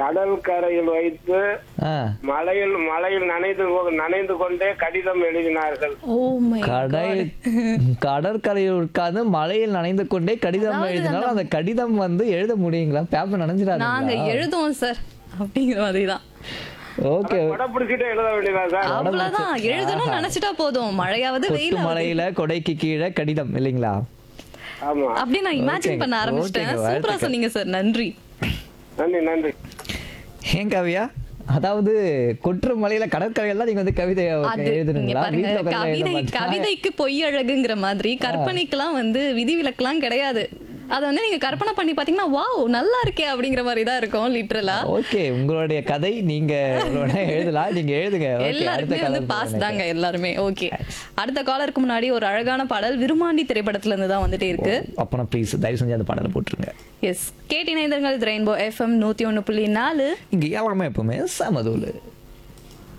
கடல் கரையில் வைத்து ஆ மலையில் மலையில் நனைந்து கொ- நனைந்து கொண்டே கடிதம் எழுதினார்கள் ஓ மை கடல் கடற்கரையில் உட்கார்ந்து மழையில் நனைந்து கொண்டே கடிதம் எழுதினாலும் அந்த கடிதம் வந்து எழுத முடியுங்களா பேப்பர் நாங்க நனைஞ்சிடாது எழுதுவோம் சார் அப்படிங்கிற மாதிரி தான் ஓகே படம் பிடிச்சிட்டு எழுத வேண்டியதா சார் அவ்வளவுதான் எழுதணும்னு நினைச்சிட்டா போதும் மழையாவது கொட்டு வெயில் மலையில கொடைக்கு கீழே கடிதம் இல்லைங்களா ஆமா அப்படி நான் இமேஜின் ஓகேங்க, பண்ண ஆரம்பிச்சிட்டேன் ஓகேங்க, சூப்பரா வாழ்த்துக்கள். சொன்னீங்க சார் நன்றி நன்றி நன்றி ஏன் கவியா அதாவது கொற்று மலையில கடற்கரையெல்லாம் நீங்க வந்து கவிதை அது இங்க எழுதுனீங்களா பாருங்க வீட்டுல உட்கார்ந்து எழுத கவிதை மாட்டீங்களா? கவிதைக்கு பொய் அழகுங்கிற மாதிரி கற்பனைக்கெல்லாம் வந்து விதிவிலக்கெல்லாம் கிடையாது அத வந்து நீங்க கற்பனை பண்ணி பாத்தீங்கன்னா வாவ் நல்லா இருக்கே அப்படிங்கிற மாதிரி தான் இருக்கும் லிட்டரலா ஓகே உங்களுடைய கதை நீங்க உங்களோட எழுதலாம் நீங்க எழுதுங்க Okay, அடுத்த எல்லாருமே வந்து கதை பாஸ் சொல்லுங்க. தாங்க எல்லாருமே ஓகே அடுத்த காலருக்கு முன்னாடி ஒரு அழகான பாடல் விருமாண்டி திரைப்படத்துல இருந்து தான் வந்துட்டே இருக்கு அப்பனா ப்ளீஸ் தயவு செஞ்சு அந்த பாடலை போட்டுருங்க எஸ் கேட்டி நேந்தர்கள் ரெயின்போ எஃப்எம் நூத்தி ஒண்ணு புள்ளி நாலு இங்க எல்லாமே எப்பவுமே சமதூள்